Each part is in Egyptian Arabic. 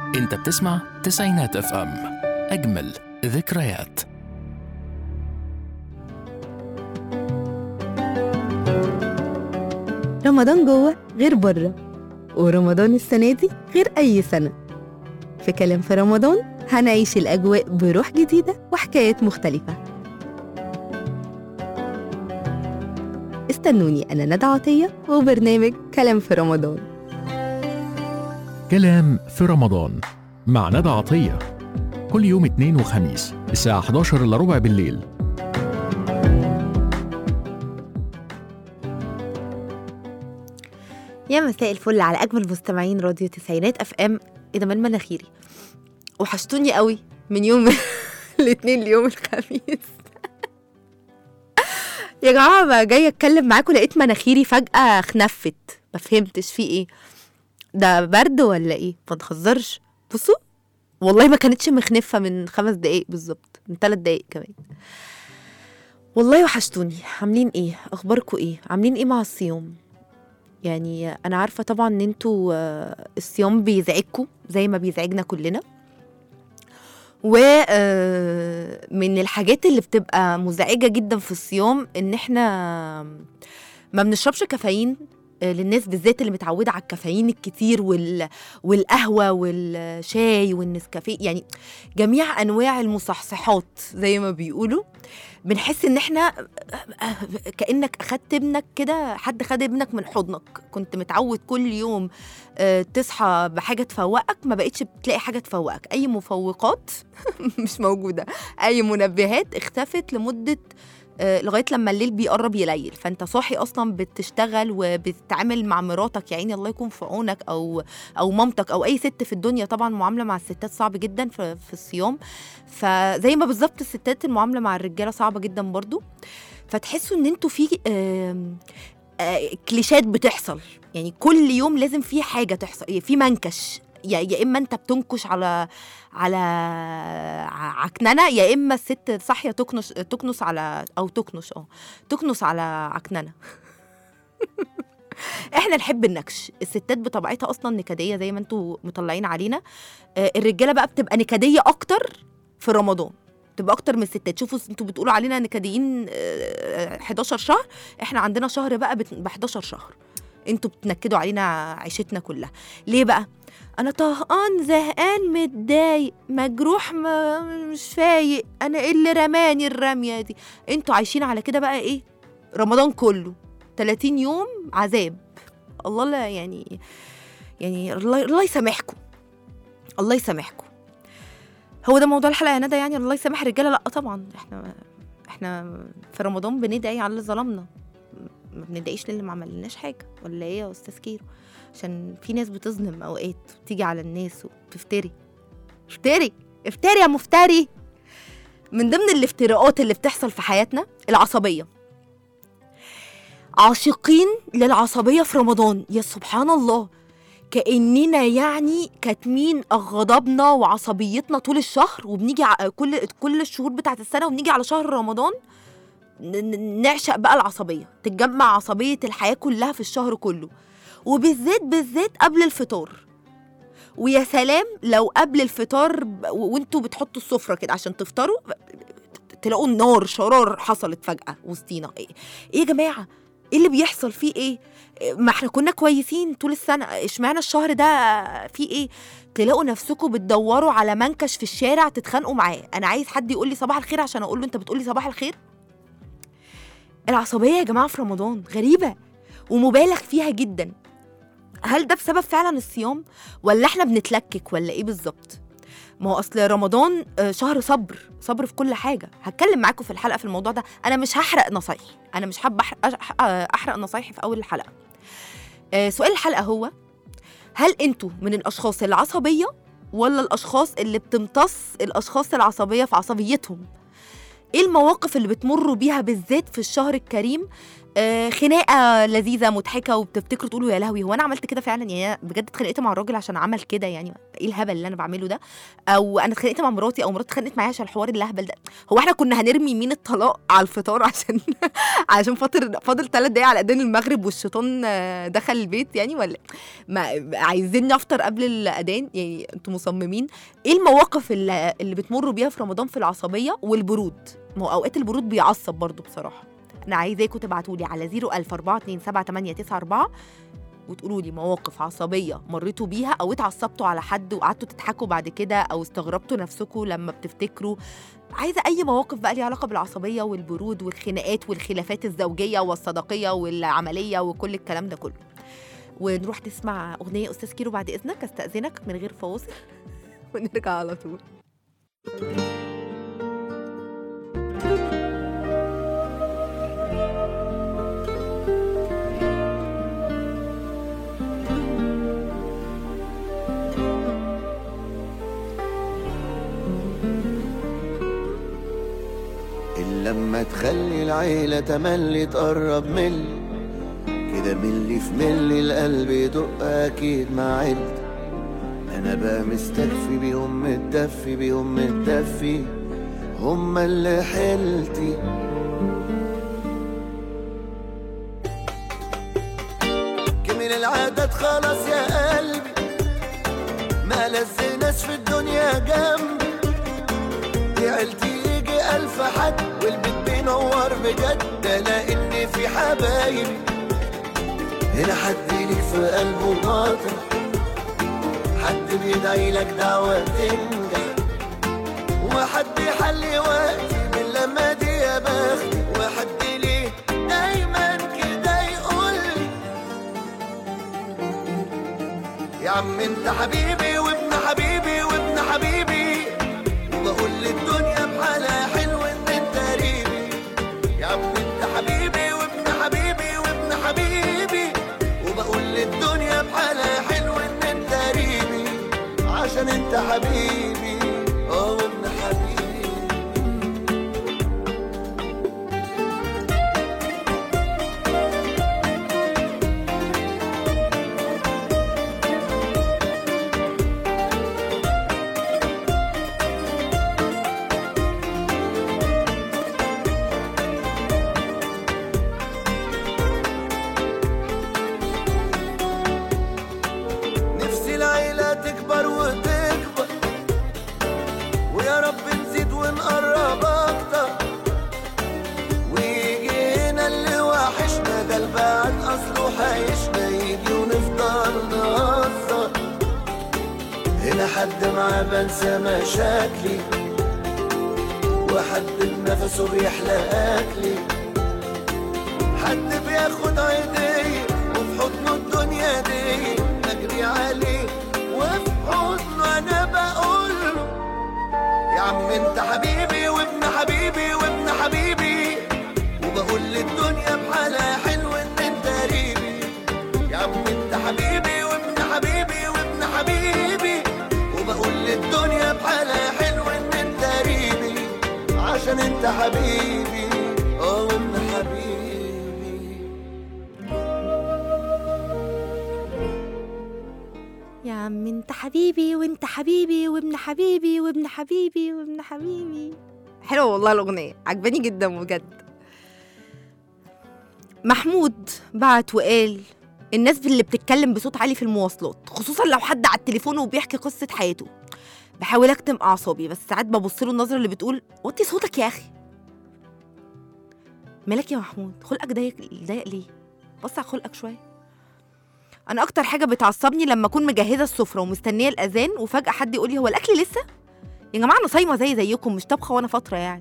انت بتسمع تسعينات اف ام اجمل ذكريات رمضان جوه غير بره ورمضان السنة دي غير أي سنة في كلام في رمضان هنعيش الأجواء بروح جديدة وحكايات مختلفة استنوني أنا ندى عطية وبرنامج كلام في رمضان كلام في رمضان مع ندى عطية كل يوم اثنين وخميس الساعة 11 إلا ربع بالليل يا مساء الفل على أجمل مستمعين راديو تسعينات أف أم إيه ده من مناخيري وحشتوني قوي من يوم الاثنين ليوم الخميس يا جماعة بقى جاية أتكلم معاكم لقيت مناخيري فجأة خنفت ما فهمتش في إيه ده برد ولا إيه ما تهزرش بصوا والله ما كانتش مخنفة من خمس دقايق بالظبط من ثلاث دقايق كمان والله وحشتوني عاملين ايه اخباركم ايه عاملين ايه مع الصيام يعني انا عارفه طبعا ان انتوا آه، الصيام بيزعجكم زي ما بيزعجنا كلنا و آه، من الحاجات اللي بتبقى مزعجه جدا في الصيام ان احنا ما بنشربش كافيين آه، للناس بالذات اللي متعوده على الكافيين الكتير وال... والقهوه والشاي والنسكافيه يعني جميع انواع المصحصحات زي ما بيقولوا بنحس ان احنا كانك اخدت ابنك كده حد خد ابنك من حضنك كنت متعود كل يوم آه، تصحى بحاجه تفوقك ما بقتش بتلاقي حاجه تفوقك اي مفوقات مش موجوده اي منبهات اختفت لمده آه، لغايه لما الليل بيقرب يليل فانت صاحي اصلا بتشتغل وبتتعامل مع مراتك يا عيني الله يكون في عونك او او مامتك او اي ست في الدنيا طبعا المعامله مع الستات صعب جدا في, في الصيام فزي ما بالظبط الستات المعامله مع الرجاله صعبه جدا برضو فتحسوا ان انتوا في آم، آه، كليشات بتحصل يعني كل يوم لازم في حاجه تحصل في منكش يا يا اما انت بتنكش على على ع- عكننه يا اما الست صاحيه تكنس تكنس على او تكنس اه تكنس على عكننه احنا نحب النكش الستات بطبيعتها اصلا نكديه زي ما انتوا مطلعين علينا آه، الرجاله بقى بتبقى نكديه اكتر في رمضان تبقى اكتر من الستات شوفوا انتوا بتقولوا علينا نكديين آه، 11 شهر احنا عندنا شهر بقى ب 11 شهر انتوا بتنكدوا علينا عيشتنا كلها ليه بقى انا طهقان زهقان متضايق مجروح ما مش فايق انا ايه اللي رماني الرميه دي انتوا عايشين على كده بقى ايه رمضان كله 30 يوم عذاب الله لا يعني يعني الله الله يسامحكم الله يسامحكم هو ده موضوع الحلقه يا ندى يعني الله يسامح الرجاله لا طبعا احنا احنا في رمضان بندعي على اللي ظلمنا ما بندعيش للي ما عملناش حاجه ولا ايه يا استاذ كيرو عشان في ناس بتظلم اوقات وتيجي على الناس وتفتري افتري افتري يا مفتري من ضمن الافتراءات اللي بتحصل في حياتنا العصبيه عاشقين للعصبيه في رمضان يا سبحان الله كاننا يعني كاتمين غضبنا وعصبيتنا طول الشهر وبنيجي ع- كل كل الشهور بتاعت السنه وبنيجي على شهر رمضان ن- ن- نعشق بقى العصبيه تتجمع عصبيه الحياه كلها في الشهر كله وبالذات بالذات قبل الفطار ويا سلام لو قبل الفطار ب- و- وانتوا بتحطوا السفره كده عشان تفطروا ب- تلاقوا النار شرار حصلت فجاه وسطينا ايه إيه يا جماعه ايه اللي بيحصل فيه ايه إيه، ما احنا كنا كويسين طول السنه اشمعنى الشهر ده فيه ايه تلاقوا نفسكم بتدوروا على منكش في الشارع تتخانقوا معاه انا عايز حد يقول لي صباح الخير عشان اقول له انت بتقول لي صباح الخير العصبيه يا جماعه في رمضان غريبه ومبالغ فيها جدا هل ده بسبب فعلا الصيام ولا احنا بنتلكك ولا ايه بالظبط ما هو اصل رمضان آه، شهر صبر صبر في كل حاجه هتكلم معاكم في الحلقه في الموضوع ده انا مش هحرق نصايحي انا مش حابه أحرق, أح- آه، احرق نصايحي في اول الحلقه آه، سؤال الحلقه هو هل انتوا من الاشخاص العصبيه ولا الاشخاص اللي بتمتص الاشخاص العصبيه في عصبيتهم ايه المواقف اللي بتمروا بيها بالذات في الشهر الكريم آه، خناقه لذيذه مضحكه وبتفتكروا تقولوا يا لهوي هو انا عملت كده فعلا يعني أنا بجد اتخانقت مع الراجل عشان عمل كده يعني ايه الهبل اللي انا بعمله ده او انا اتخانقت مع مراتي او مراتي اتخانقت معايا عشان الحوار اللهبل ده هو احنا كنا هنرمي مين الطلاق على الفطار عشان عشان فاضل فاضل ثلاث دقايق على اذان المغرب والشيطان آه، دخل البيت يعني ولا ما عايزين نفطر قبل الاذان يعني انتوا مصممين ايه المواقف اللي, اللي بتمروا بيها في رمضان في العصبيه والبرود ما هو اوقات البرود بيعصب برضو بصراحه انا عايزاكم تبعتوا لي على 004278994 وتقولوا لي مواقف عصبيه مريتوا بيها او اتعصبتوا على حد وقعدتوا تضحكوا بعد كده او استغربتوا نفسكم لما بتفتكروا عايزه اي مواقف بقى ليها علاقه بالعصبيه والبرود والخناقات والخلافات الزوجيه والصداقيه والعمليه وكل الكلام ده كله ونروح نسمع اغنيه استاذ كيرو بعد اذنك استاذنك من غير فواصل ونرجع على طول إلا لما تخلي العيلة تملي تقرب ملي كده ملي في ملي القلب يدق أكيد مع عيلتي أنا بقى مستكفي بيهم متدفي بيهم متدفي هما اللي حيلتي كمل العادات خلاص يا قلبي ما لز ناس في الدنيا جنبي دي عيلتي يجي ألف حد والبيت بينور بجد ده لأن في حبايبي هنا حد ليك في قلبه مطرح حد بيدعي لك دعوة تنجح وحد يحلي وقتي من لما دي يا بختي وحد ليه دايما كده يقول لي يا عم انت حبيبي وابن حبيبي وابن حبيبي وبقول للدنيا بحالها حلو ان انت قريبي يا عم انت حبيبي وابن حبيبي وابن حبيبي وبقول للدنيا بحالها حلو ان انت قريبي عشان انت حبيبي اه وابن حبيبي نفسي العيلة تكبر وتكبر ويا رب نزيد ونقرب أكتر ويجي هنا اللي وحشنا ده البعد أصله حيشنا يجي ونفضل نهزر هنا حد معاه بنسى مشاكلي وحد بنفسه بيحلى أكلي حد بياخد عيدية وفي حضنه الدنيا دي بجري عليه وفي حضنه انا بقول له يا عم انت حبيبي وابن حبيبي وابن حبيبي وبقول للدنيا بحالها حلو ان انت قريبي يا عم انت حبيبي وابن حبيبي وابن حبيبي وبقول للدنيا بحالها حلو ان انت قريبي عشان انت حبيبي اه وابن حبيبي يا عم انت حبيبي وانت حبيبي وابن حبيبي وابن حبيبي وابن حبيبي حلوه والله الاغنيه عجباني جدا بجد محمود بعت وقال الناس اللي بتتكلم بصوت عالي في المواصلات خصوصا لو حد على التليفون وبيحكي قصه حياته بحاول اكتم اعصابي بس ساعات ببص له النظره اللي بتقول وطي صوتك يا اخي مالك يا محمود خلقك ضيق ضيق ليه بص على خلقك شويه انا اكتر حاجه بتعصبني لما اكون مجهزه السفره ومستنيه الاذان وفجاه حد يقول لي هو الاكل لسه يا جماعه انا صايمه زي زيكم مش طبخه وانا فتره يعني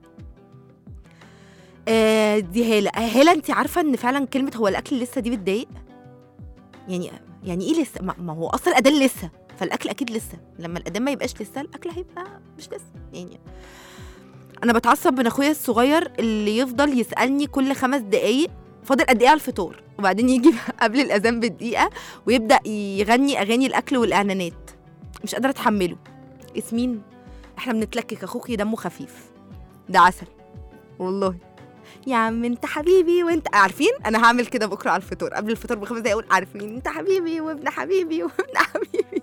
آه دي هاله آه هاله انت عارفه ان فعلا كلمه هو الاكل لسه دي بتضايق يعني يعني ايه لسه ما ما هو اصلا الاذان لسه فالاكل اكيد لسه لما الاذان ما يبقاش لسه الاكل هيبقى مش لسه يعني انا بتعصب من اخويا الصغير اللي يفضل يسالني كل خمس دقايق فاضل قد ايه على الفطار وبعدين يجي قبل الاذان بدقيقه ويبدا يغني اغاني الاكل والاعلانات مش قادره اتحمله ياسمين احنا بنتلكك اخوكي دمه خفيف ده عسل والله يا عم انت حبيبي وانت عارفين انا هعمل كده بكره على الفطور قبل الفطور بخمس دقايق اقول عارفين انت حبيبي وابن حبيبي وابن حبيبي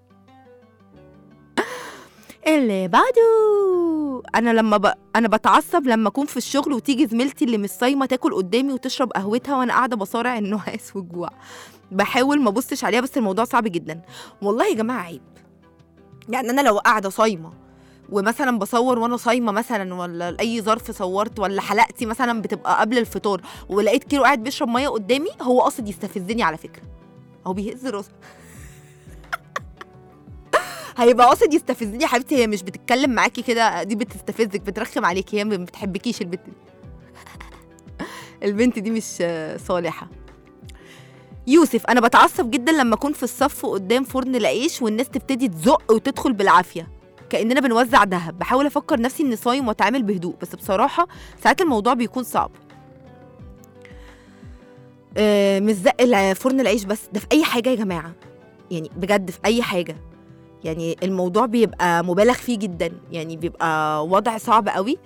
اللي بعده انا لما ب... انا بتعصب لما اكون في الشغل وتيجي زميلتي اللي مش صايمه تاكل قدامي وتشرب قهوتها وانا قاعده بصارع النعاس والجوع بحاول ما ابصش عليها بس الموضوع صعب جدا والله يا جماعه عيب يعني انا لو قاعده صايمه ومثلا بصور وانا صايمه مثلا ولا لاي ظرف صورت ولا حلقتي مثلا بتبقى قبل الفطار ولقيت كيلو قاعد بيشرب ميه قدامي هو قصد يستفزني على فكره هو بيهز راسه هيبقى قاصد يستفزني يا حبيبتي هي مش بتتكلم معاكي كده دي بتستفزك بترخم عليكي هي ما بتحبكيش البنت دي البنت دي مش آه، صالحه يوسف انا بتعصب جدا لما اكون في الصف قدام فرن العيش والناس تبتدي تزق وتدخل بالعافيه كاننا بنوزع ذهب بحاول افكر نفسي اني صايم واتعامل بهدوء بس بصراحه ساعات الموضوع بيكون صعب آه، مش زق الع- فرن العيش بس ده في اي حاجه يا جماعه يعني بجد في اي حاجه يعني الموضوع بيبقى مبالغ فيه جدا يعني بيبقى وضع صعب قوي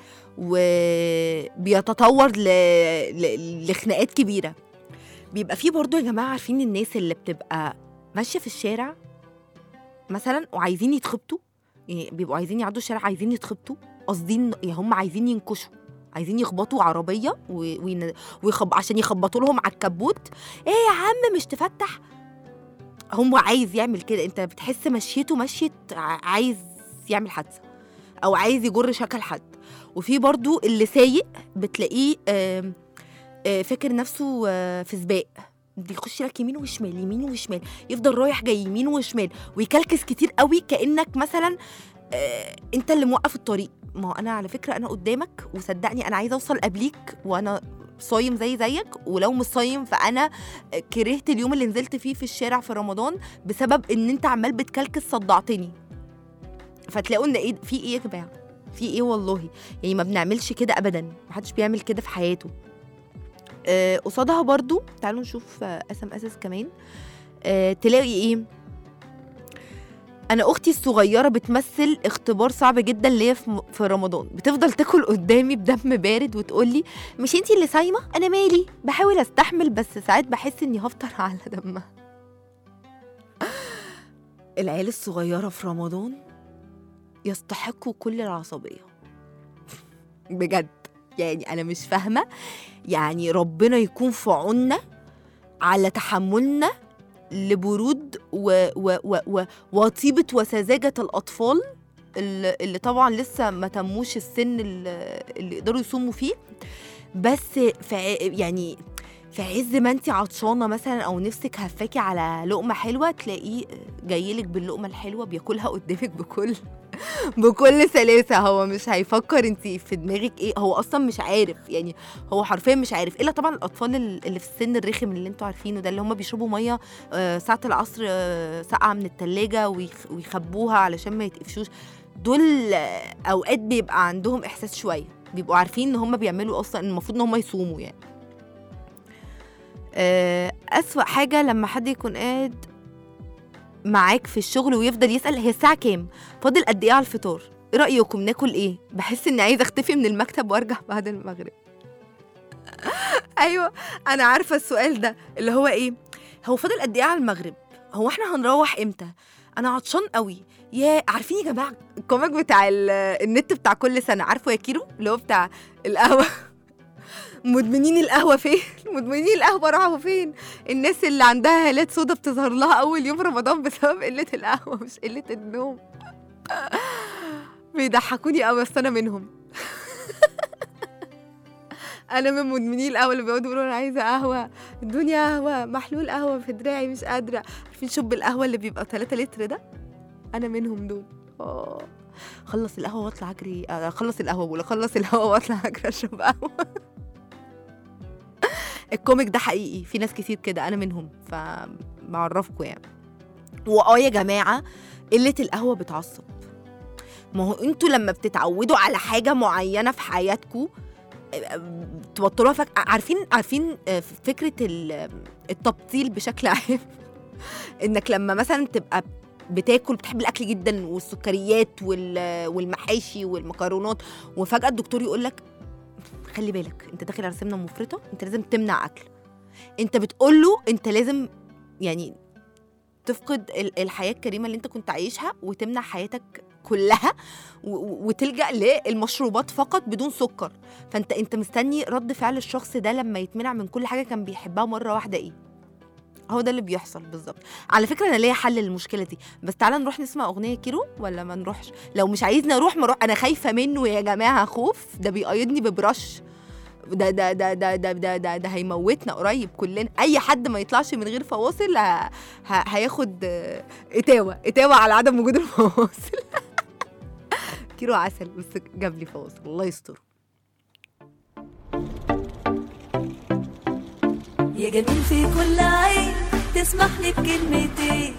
وبيتطور ل... ل... لخناقات كبيره بيبقى فيه برضو يا جماعه عارفين الناس اللي بتبقى ماشيه في الشارع مثلا وعايزين يتخبطوا يعني بيبقوا عايزين يعدوا الشارع عايزين يتخبطوا قاصدين يعني هم عايزين ينكشوا عايزين يخبطوا عربيه و... وين... ويخب... عشان يخبطوا لهم على الكبوت ايه يا عم مش تفتح هو عايز يعمل كده انت بتحس مشيته مشيت ع- عايز يعمل حادثه او عايز يجر شكل حد وفي برضو اللي سايق بتلاقيه آم، آه، فاكر نفسه آه، في سباق بيخش لك يمين وشمال يمين وشمال يفضل رايح جاي يمين وشمال ويكلكس كتير قوي كانك مثلا آه، انت اللي موقف الطريق ما هو انا على فكره انا قدامك وصدقني انا عايزه اوصل قبليك وانا صايم زي زيك ولو مش صايم فانا كرهت اليوم اللي نزلت فيه في الشارع في رمضان بسبب ان انت عمال بتكلكس صدعتني فتلاقوا ان ايه في ايه يا جماعه في ايه والله يعني ما بنعملش كده ابدا محدش بيعمل كده في حياته آه، قصادها برضو تعالوا نشوف اس ام اس كمان آه، تلاقي ايه انا اختي الصغيره بتمثل اختبار صعب جدا ليا في م- في رمضان بتفضل تاكل قدامي بدم بارد وتقولي مش انتي اللي صايمه انا مالي بحاول استحمل بس ساعات بحس اني هفطر على دمها العيال الصغيره في رمضان يستحقوا كل العصبيه بجد يعني انا مش فاهمه يعني ربنا يكون في عوننا على تحملنا لبرود و و و و وطيبه وسذاجه الاطفال اللي اللي طبعا لسه ما تموش السن اللي اللي يقدروا يصوموا فيه بس في ع- يعني في عز ما انت عطشانه مثلا او نفسك هفاكي على لقمه حلوه تلاقيه جايلك باللقمه الحلوه بياكلها قدامك بكل بكل سلاسه هو مش هيفكر انت في دماغك ايه هو اصلا مش عارف يعني هو حرفيا مش عارف الا طبعا الاطفال ال- اللي في السن الرخم اللي انتوا عارفينه ده اللي هم بيشربوا ميه آه، ساعه العصر آه، ساقعه من التلاجة ويخ- ويخبوها علشان ما يتقفشوش دول آه، اوقات بيبقى عندهم احساس شويه بيبقوا عارفين ان هم بيعملوا اصلا المفروض ان هم يصوموا يعني آه، أسوأ حاجة لما حد يكون قاعد معاك في الشغل ويفضل يسأل هي الساعة كام؟ فاضل قد إيه على الفطار؟ إيه رأيكم ناكل إيه؟ بحس إني عايزة أختفي من المكتب وأرجع بعد المغرب. أيوه أنا عارفة السؤال ده اللي هو إيه؟ هو فاضل قد إيه على المغرب؟ هو إحنا هنروح إمتى؟ أنا عطشان قوي يا عارفين يا جماعة الكوميك بتاع ال- النت بتاع كل سنة عارفه يا كيرو اللي هو بتاع القهوة مدمنين القهوة فين؟ مدمنين القهوة راحوا فين؟ الناس اللي عندها هالات سودا بتظهر لها أول يوم رمضان بسبب قلة القهوة مش قلة النوم بيضحكوني قوي بس أنا منهم أنا من مدمني القهوة اللي بيقعدوا يقولوا أنا عايزة قهوة ادوني قهوة محلول قهوة في دراعي مش قادرة عارفين شوب القهوة اللي بيبقى 3 لتر ده؟ أنا منهم دول آه خلص القهوة واطلع أجري آه، أخلص القهوة ولا أخلص القهوة واطلع أجري أشرب قهوة الكوميك ده حقيقي في ناس كتير كده انا منهم فبعرفكم يعني واه يا جماعه قله القهوه بتعصب ما هو انتوا لما بتتعودوا على حاجه معينه في حياتكم توتروها فجأة عارفين عارفين آه، فكره ال- التبطيل بشكل عام انك لما مثلا تبقى بتاكل بتحب الاكل جدا والسكريات وال- والمحاشي والمكرونات وفجاه الدكتور يقول لك خلي بالك انت داخل على سمنه مفرطه انت لازم تمنع اكل انت بتقول له انت لازم يعني تفقد ال- الحياه الكريمه اللي انت كنت عايشها وتمنع حياتك كلها و- و- وتلجا للمشروبات فقط بدون سكر فانت انت مستني رد فعل الشخص ده لما يتمنع من كل حاجه كان بيحبها مره واحده ايه هو ده اللي بيحصل بالظبط على فكره انا ليا حل للمشكله دي بس تعالى نروح نسمع اغنيه كيرو ولا ما نروحش لو مش عايزني اروح ما اروح انا خايفه منه يا جماعه خوف ده بيقيدني ببرش ده ده ده ده ده ده ده, ده هيموتنا قريب كلنا اي حد ما يطلعش من غير فواصل ه... ه... هياخد آه، اتاوه اتاوه على عدم وجود الفواصل كيلو عسل بس جاب لي فواصل الله يستر يا جميل في كل عين تسمح لي بكلمتين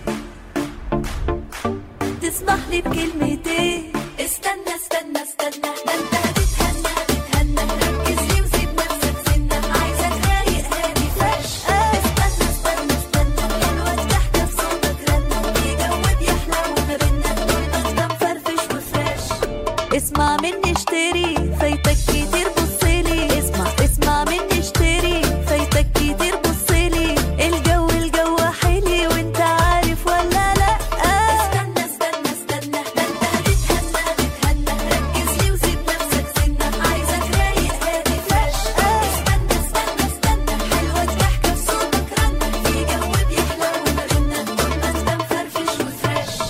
تسمح لي بكلمتين استنى استنى استنى ده انت هتتهنى هتتهنى ركز لي وسيب نفسك سنة عايزك رايق هادي فريش استنى استنى استنى حلوة ضحكة في صوتك رنة في جو بيحلى وما بينا طول ما انت مفرفش وفريش اسمع مني اشتري فايتك كتير بصلي اسمع اسمع مني اشتري فايتك كتير بصلي الجو الجو حلي وانت عارف ولا لا استنى استنى استنى ده انت هتتهنى هتتهنى ركز لي وسيب نفسك سنة عايزك رايق هادي فريش استنى استنى استنى حلوة ضحكة في صوتك رنة في جو بيحلى وما بينا طول ما انت مفرفش وفريش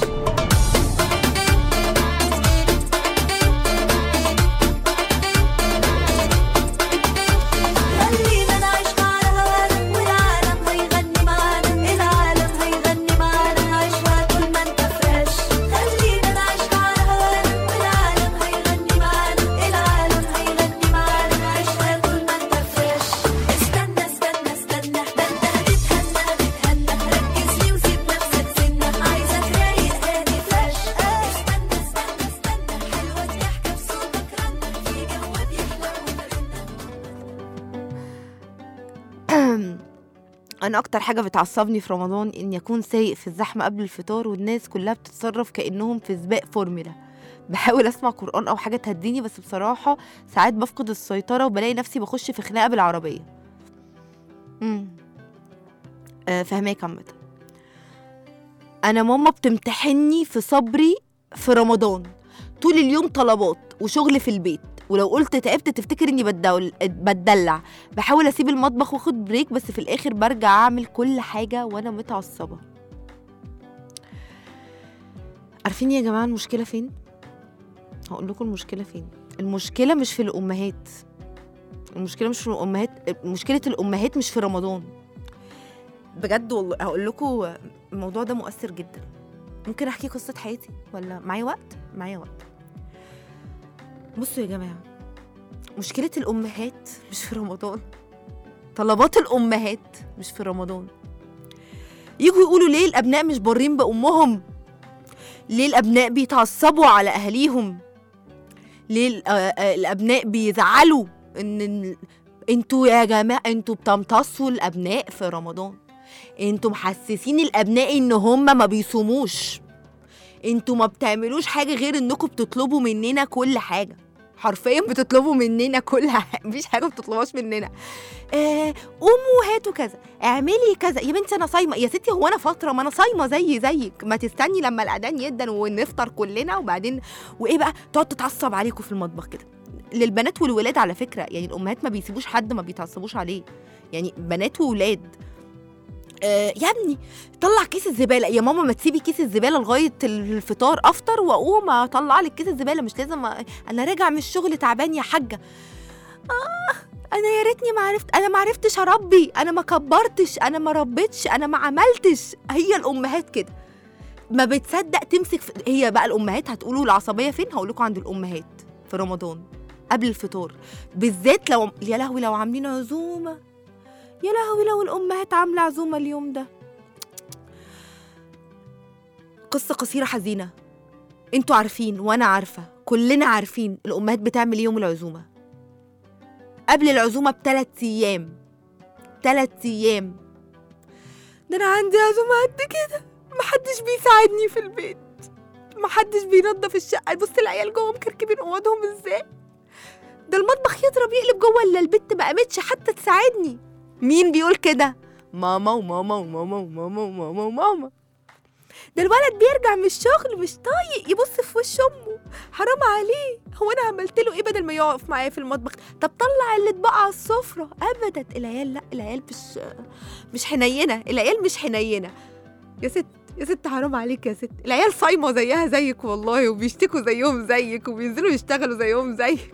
خلينا نعيش مع الهوانا والعالم هيغني معانا العالم هيغني معانا عيشها طول ما انت فريش خلينا نعيش مع الهوانا والعالم هيغني معانا العالم هيغني معانا عيشها طول ما انت فريش استنى استنى استنى ده انت هتتهنى هتتهنى ركز لي وسيب نفسك سنة عايزك رايق هادي فريش استنى استنى استنى حلوة ضحكة في صوتك رنة في جو بيحلى وما بينا انا اكتر حاجه بتعصبني في رمضان ان يكون سايق في الزحمه قبل الفطار والناس كلها بتتصرف كانهم في سباق فورمولا بحاول اسمع قران او حاجه تهديني بس بصراحه ساعات بفقد السيطره وبلاقي نفسي بخش في خناقه بالعربيه امم آه فهماك عامه انا ماما بتمتحني في صبري في رمضان طول اليوم طلبات وشغل في البيت ولو قلت تعبت تفتكر اني بتدول بتدلع بحاول اسيب المطبخ واخد بريك بس في الاخر برجع اعمل كل حاجه وانا متعصبه عارفين يا جماعه المشكله فين هقول لكم المشكله فين المشكله مش في الامهات المشكله مش في الامهات مشكله الامهات مش في رمضان بجد والله هقول لكم الموضوع ده مؤثر جدا ممكن احكي قصه حياتي ولا معايا وقت معايا وقت بصوا يا جماعه مشكله الامهات مش في رمضان طلبات الامهات مش في رمضان يجوا يقولوا ليه الابناء مش بارين بامهم ليه الابناء بيتعصبوا على اهاليهم ليه ال- آه، آه، الابناء بيزعلوا ان ال- انتوا يا جماعه انتوا بتمتصوا الابناء في رمضان انتوا محسسين الابناء ان هم ما بيصوموش انتوا ما بتعملوش حاجه غير انكم بتطلبوا مننا كل حاجه حرفيا بتطلبوا مننا كل حاجه مفيش حاجه بتطلبوهاش مننا آه قوموا هاتوا كذا اعملي كذا يا بنتي انا صايمه يا ستي هو انا فتره ما انا صايمه زي زيك ما تستني لما الاذان يدن ونفطر كلنا وبعدين وايه بقى تقعد تتعصب عليكم في المطبخ كده للبنات والولاد على فكره يعني الامهات ما بيسيبوش حد ما بيتعصبوش عليه يعني بنات وولاد آه يا ابني طلع كيس الزباله يا ماما ما تسيبي كيس الزباله لغايه الفطار افطر واقوم اطلع لك كيس الزباله مش لازم أ... انا راجع من الشغل تعبان يا حاجه اه انا يا ريتني ما عرفت انا ما عرفتش اربي انا ما كبرتش انا ما ربيتش انا ما عملتش هي الامهات كده ما بتصدق تمسك في... هي بقى الامهات هتقولوا العصبيه فين هقول لكم عند الامهات في رمضان قبل الفطار بالذات لو يا لهوي لو عاملين عزومه يا لهوي لو الامهات عامله عزومه اليوم ده قصه قصيره حزينه انتوا عارفين وانا عارفه كلنا عارفين الامهات بتعمل إيه يوم العزومه قبل العزومه بثلاث ايام ثلاث ايام ده انا عندي عزومه قد كده محدش بيساعدني في البيت محدش بينظف الشقه بص العيال جوه مكركبين اوضهم ازاي ده المطبخ يضرب يقلب جوه الا البت ما قامتش حتى تساعدني مين بيقول كده ماما وماما وماما وماما وماما وماما ده الولد بيرجع من الشغل مش طايق يبص في وش امه حرام عليه هو انا عملت له ايه بدل ما يقف معايا في المطبخ طب طلع اللي اتبقى على السفره ابدا العيال لا العيال مش مش حنينه العيال مش حنينه يا ست يا ست حرام عليك يا ست العيال صايمه زيها زيك والله وبيشتكوا زيهم زيك وبينزلوا يشتغلوا زيهم زيك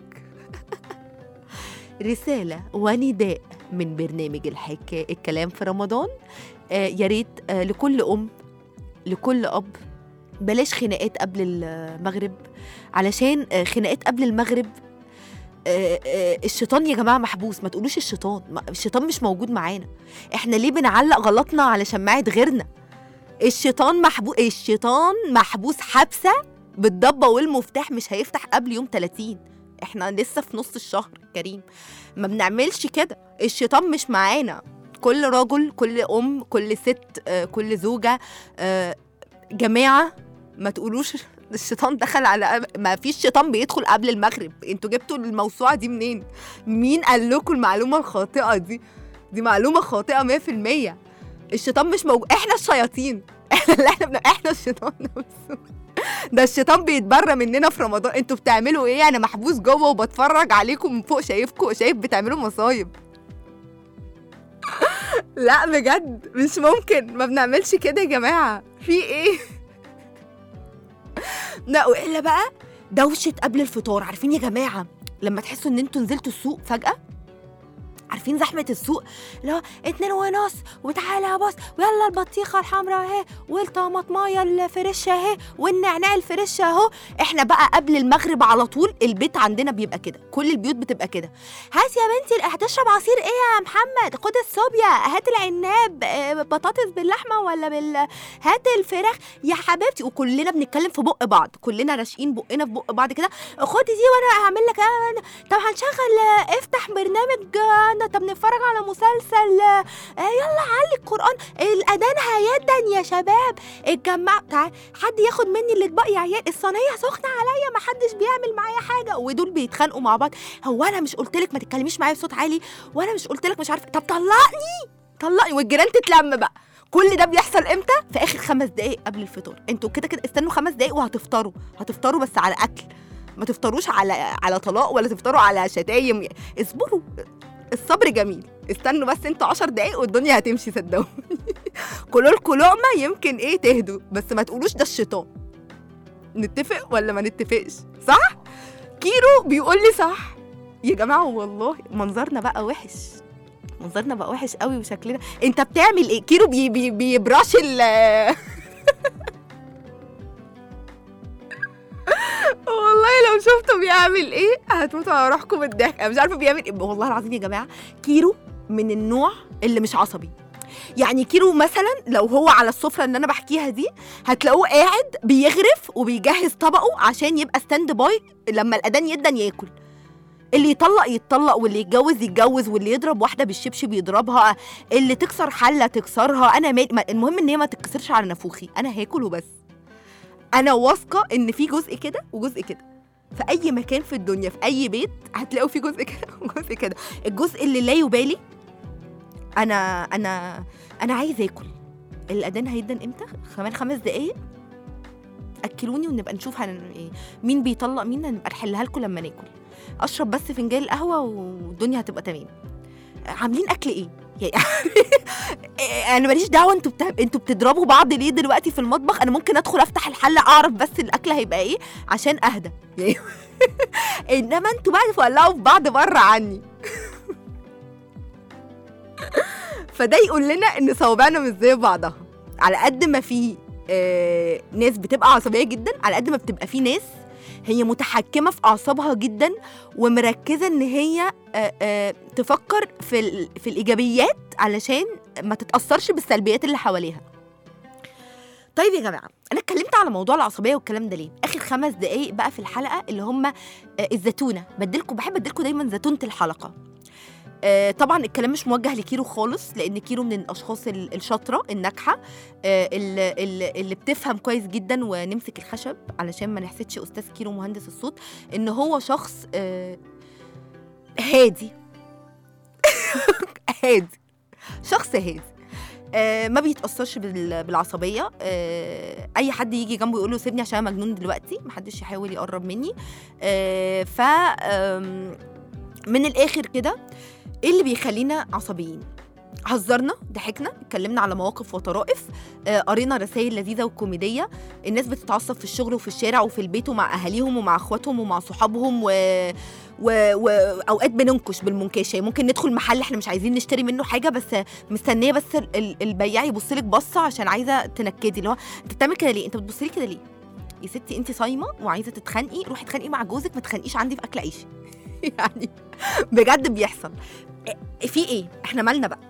رساله ونداء من برنامج الحكايه الكلام في رمضان آه يا ريت آه لكل ام لكل اب بلاش خناقات قبل المغرب علشان آه، خناقات قبل المغرب آه، آه، الشيطان يا جماعه محبوس ما تقولوش الشيطان ما- الشيطان مش موجود معانا احنا ليه بنعلق غلطنا على شماعه غيرنا الشيطان محبوس الشيطان محبوس حبسه بالضبه والمفتاح مش هيفتح قبل يوم 30 احنا لسه في نص الشهر الكريم ما بنعملش كده الشيطان مش معانا كل رجل كل ام كل ست آه، كل زوجه آه، جماعه ما تقولوش الشيطان دخل على ما فيش شيطان بيدخل قبل المغرب انتوا جبتوا الموسوعه دي منين مين قال لكم المعلومه الخاطئه دي دي معلومه خاطئه 100% الشيطان مش موجود احنا الشياطين احنا اللي احنا بن... احنا الشيطان نفسه ده الشيطان بيتبرى مننا في رمضان انتوا بتعملوا ايه انا محبوس جوه وبتفرج عليكم من فوق شايفكم شايف بتعملوا مصايب لا بجد مش ممكن ما بنعملش كده يا جماعه في ايه لا والا بقى دوشه قبل الفطار عارفين يا جماعه لما تحسوا ان انتوا نزلتوا السوق فجاه عارفين زحمة السوق اللي هو اتنين ونص وتعالى يا بص ويلا البطيخة الحمراء اهي والطماطماية الفريشة اهي والنعناع الفريش اهو احنا بقى قبل المغرب على طول البيت عندنا بيبقى كده كل البيوت بتبقى كده هات يا بنتي هتشرب عصير ايه يا محمد خد الصوبيا هات العناب آه، بطاطس باللحمة ولا بال هات الفراخ يا حبيبتي وكلنا بنتكلم في بق بعض كلنا راشقين بقنا في بق بعض كده خدي دي وانا هعمل لك آه، طب هنشغل آه، افتح برنامج آه، طب نتفرج على مسلسل آه، يلا علي القرآن الأذان هيدن يا شباب اتجمع تعال حد ياخد مني الاطباق يا عيال الصينية سخنة عليا ما حدش بيعمل معايا حاجة ودول بيتخانقوا مع بعض هو أنا مش قلت لك ما تتكلميش معايا بصوت عالي وأنا مش قلت لك مش عارفة طب طلقني طلقني والجيران تتلم بقى كل ده بيحصل امتى في اخر خمس دقايق قبل الفطار انتوا كده كده استنوا خمس دقايق وهتفطروا هتفطروا بس على اكل ما تفطروش على على طلاق ولا تفطروا على شتايم اصبروا الصبر جميل استنوا بس انتوا عشر دقايق والدنيا هتمشي صدقوني كلوا لكم لقمه يمكن ايه تهدوا بس ما تقولوش ده الشيطان نتفق ولا ما نتفقش صح كيرو بيقول لي صح يا جماعه والله منظرنا بقى وحش منظرنا بقى وحش قوي وشكلنا انت بتعمل ايه كيرو بي بي بيبرش ال والله لو شفته بيعمل ايه هتموتوا على روحكم بالضحك انا مش عارفه بيعمل ايه والله العظيم يا جماعه كيرو من النوع اللي مش عصبي يعني كيرو مثلا لو هو على السفره اللي انا بحكيها دي هتلاقوه قاعد بيغرف وبيجهز طبقه عشان يبقى ستاند باي لما الاذان يدن ياكل اللي يطلق يتطلق واللي يتجوز يتجوز واللي يضرب واحده بالشبشب يضربها اللي تكسر حله تكسرها انا مال... ما- المهم ان هي ما تتكسرش على نافوخي انا هاكل وبس انا واثقه ان في جزء كده وجزء كده في اي مكان في الدنيا في اي بيت هتلاقوا في جزء كده وجزء كده الجزء اللي لا يبالي انا انا انا عايزه اكل الاذان هيدن امتى كمان خمس دقايق اكلوني ونبقى نشوف هن... إيه، مين بيطلق مين نبقى نحلها لكم لما ناكل اشرب بس فنجان القهوه والدنيا هتبقى تمام عاملين اكل ايه يعني انا ماليش دعوه انتوا بتا... انتوا بتضربوا بعض ليه دلوقتي في المطبخ انا ممكن ادخل افتح الحله اعرف بس الاكل هيبقى ايه عشان اهدى يعني انما انتوا بقى تولعوا في بعض بره عني فده يقول لنا ان صوابعنا مش زي بعضها على قد ما في آه ناس بتبقى عصبيه جدا على قد ما بتبقى في ناس هي متحكمه في اعصابها جدا ومركزه ان هي آه آه تفكر في ال- في الايجابيات علشان ما تتاثرش بالسلبيات اللي حواليها طيب يا جماعه انا اتكلمت على موضوع العصبيه والكلام ده ليه اخر خمس دقايق بقى في الحلقه اللي هم آه، الزتونه بدلكم بحب اديلكم دايما زتونه الحلقه آه، طبعا الكلام مش موجه لكيرو خالص لان كيرو من الاشخاص ال- الشاطره الناجحه آه، اللي, اللي- اللي بتفهم كويس جدا ونمسك الخشب علشان ما نحسدش استاذ كيرو مهندس الصوت ان هو شخص آه، هادي هادي شخص هادي آه ما بيتأثرش بال- بالعصبية آه أي حد يجي جنبه يقول له سيبني عشان أنا مجنون دلوقتي محدش يحاول يقرب مني آه ف آم، من الآخر كده إيه اللي بيخلينا عصبيين هزرنا ضحكنا اتكلمنا على مواقف وطرائف آه، قرينا رسائل لذيذه وكوميديه الناس بتتعصب في الشغل وفي الشارع وفي البيت ومع اهاليهم ومع اخواتهم ومع صحابهم و... و... واوقات بننكش بالمنكشه ممكن ندخل محل احنا مش عايزين نشتري منه حاجه بس مستنيه بس ال- ال- البياع يبص لك بصه عشان عايزه تنكدي اللي هو انت بتعمل كده ليه انت بتبص لي كده ليه يا ستي انت صايمه وعايزه تتخانقي روحي اتخانقي مع جوزك ما تخانقيش عندي في اكل عيشي يعني بجد بيحصل إيه- في ايه احنا مالنا بقى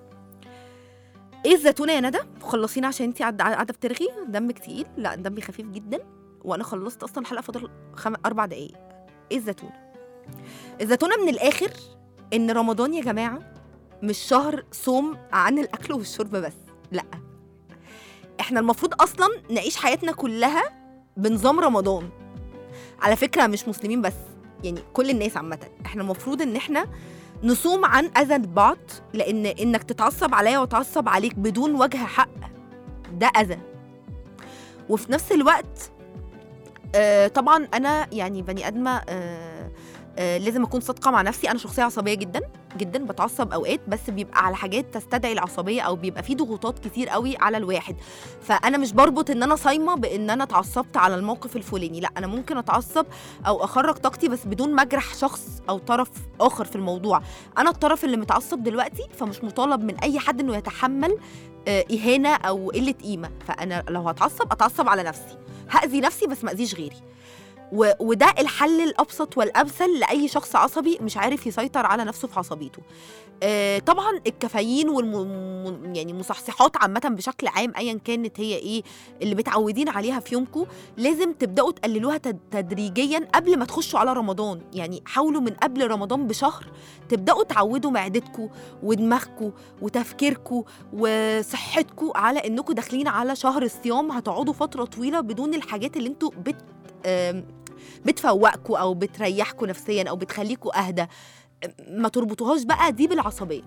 ايه الزيتونه يا ندى خلصين عشان انت قاعده قاعده بترغي دمك تقيل لا دمي خفيف جدا وانا خلصت اصلا الحلقه فاضل خم... اربع دقايق ايه الزيتونه الزيتونه من الاخر ان رمضان يا جماعه مش شهر صوم عن الاكل والشرب بس لا احنا المفروض اصلا نعيش حياتنا كلها بنظام رمضان على فكره مش مسلمين بس يعني كل الناس عامه احنا المفروض ان احنا نصوم عن اذى بعض لان انك تتعصب عليا واتعصب عليك بدون وجه حق ده اذى وفي نفس الوقت آه طبعا انا يعني بني ادمه آه آه لازم اكون صادقه مع نفسي انا شخصيه عصبيه جدا جدا بتعصب اوقات بس بيبقى على حاجات تستدعي العصبيه او بيبقى في ضغوطات كتير قوي على الواحد فانا مش بربط ان انا صايمه بان انا اتعصبت على الموقف الفلاني لا انا ممكن اتعصب او اخرج طاقتي بس بدون ما اجرح شخص او طرف اخر في الموضوع انا الطرف اللي متعصب دلوقتي فمش مطالب من اي حد انه يتحمل آه، اهانه او قله قيمه فانا لو هتعصب اتعصب على نفسي هاذي نفسي بس ما اذيش غيري و... وده الحل الابسط والامثل لاي شخص عصبي مش عارف يسيطر على نفسه في عصبيته آه طبعا الكافيين والم... يعني مصحصحات عامه بشكل عام ايا كانت هي ايه اللي متعودين عليها في يومكم لازم تبداوا تقللوها تد- تدريجيا قبل ما تخشوا على رمضان يعني حاولوا من قبل رمضان بشهر تبداوا تعودوا معدتكم ودماغكم وتفكيركم وصحتكم على انكم داخلين على شهر الصيام هتقعدوا فتره طويله بدون الحاجات اللي انتوا بت آم، بتفوقكوا او بتريحكوا نفسيا او بتخليكوا اهدى ما تربطوهاش بقى دي بالعصبيه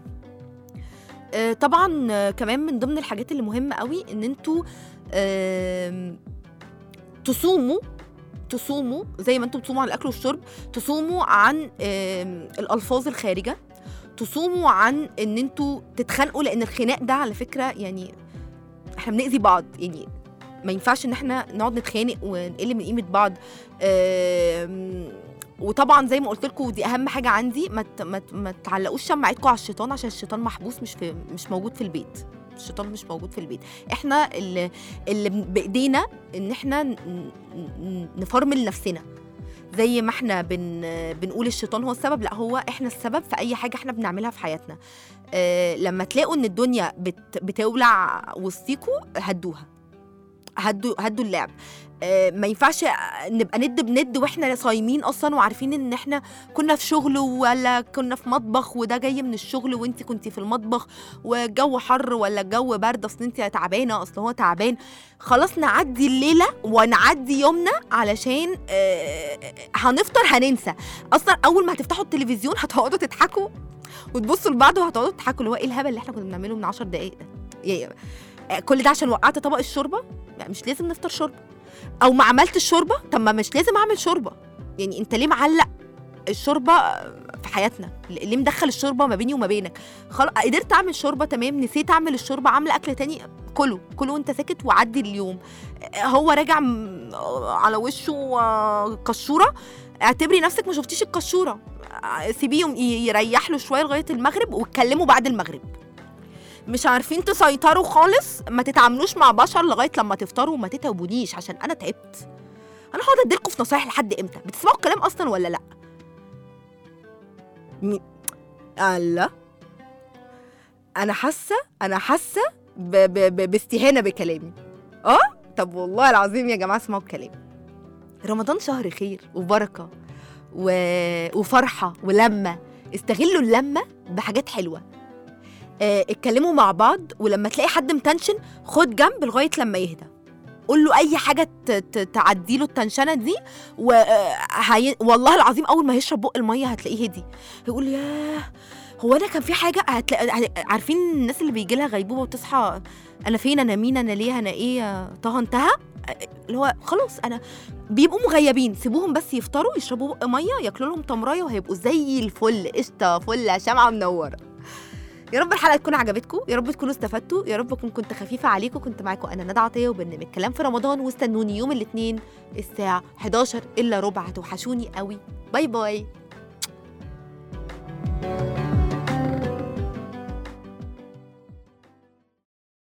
آه، طبعا آه، كمان من ضمن الحاجات اللي مهمه قوي ان انتوا آم، تصوموا تصوموا زي ما انتم بتصوموا عن الاكل والشرب تصوموا عن آم، الالفاظ الخارجه تصوموا عن ان انتوا تتخانقوا لان الخناق ده على فكره يعني احنا بنأذي بعض يعني ما ينفعش ان احنا نقعد نتخانق ونقل من قيمه بعض آم، وطبعا زي ما قلت لكم دي اهم حاجه عندي ما ت- ما ت- ما تعلقوش شماعتكم على الشيطان عشان الشيطان محبوس مش في مش موجود في البيت الشيطان مش موجود في البيت احنا اللي, اللي بايدينا ان احنا ن- ن- نفرمل نفسنا زي ما احنا بن بنقول الشيطان هو السبب لا هو احنا السبب في اي حاجه احنا بنعملها في حياتنا اه لما تلاقوا ان الدنيا بت بتولع وسطيكوا هدوها هدوا هدوا اللعب آه، ما ينفعش نبقى ند بند واحنا صايمين اصلا وعارفين ان احنا كنا في شغل ولا كنا في مطبخ وده جاي من الشغل وانت كنتي في المطبخ والجو حر ولا الجو برد اصل انت تعبانه اصل هو تعبان خلاص نعدي الليله ونعدي يومنا علشان آه، هنفطر هننسى اصلا اول ما هتفتحوا التلفزيون هتقعدوا تضحكوا وتبصوا لبعض وهتقعدوا تضحكوا اللي هو ايه الهبل اللي احنا كنا بنعمله من 10 دقايق ده يعني آه، كل ده عشان وقعت طبق الشوربه لا، مش لازم نفطر شوربه او ما عملت الشوربه طب ما مش لازم اعمل شوربه يعني انت ليه معلق الشوربه في حياتنا ليه مدخل الشوربه ما بيني وما بينك خلاص قدرت اعمل شوربه تمام نسيت اعمل الشوربه عامله اكل تاني كله كله وانت ساكت وعدي اليوم هو راجع م- على وشه آه، قشوره اعتبري نفسك ما شفتيش القشوره آه، سيبيهم ي- يريح له شويه لغايه المغرب واتكلموا بعد المغرب مش عارفين تسيطروا خالص ما تتعاملوش مع بشر لغايه لما تفطروا وما تتعبونيش عشان انا تعبت انا هقعد اديلكوا في نصايح لحد امتى بتسمعوا الكلام اصلا ولا لا مي... الله انا حاسه انا حاسه ب... ب... ب... باستهانه بكلامي اه طب والله العظيم يا جماعه اسمعوا الكلام رمضان شهر خير وبركه و... وفرحه ولمه استغلوا اللمه بحاجات حلوه آه، اتكلموا مع بعض ولما تلاقي حد متنشن خد جنب لغايه لما يهدى قول له اي حاجه ت- ت- تعدي له التنشنه دي و آه، هي... والله العظيم اول ما هيشرب بق الميه هتلاقيه هدي هيقول ياه هو انا كان في حاجه هتلاقي عارفين الناس اللي بيجي لها غيبوبه وتصحى انا فين انا مين انا ليه انا ايه آه، طه انتهى آه، اللي هو خلاص انا بيبقوا مغيبين سيبوهم بس يفطروا يشربوا بق ميه ياكلوا لهم تمرايه وهيبقوا زي الفل قشطه فل شمعه منوره يا رب الحلقه تكون عجبتكم يا رب تكونوا استفدتوا يا رب اكون كنت خفيفه عليكم كنت معاكم انا ندى عطيه وبرنامج كلام في رمضان واستنوني يوم الاثنين الساعه 11 الا ربع هتوحشوني قوي باي باي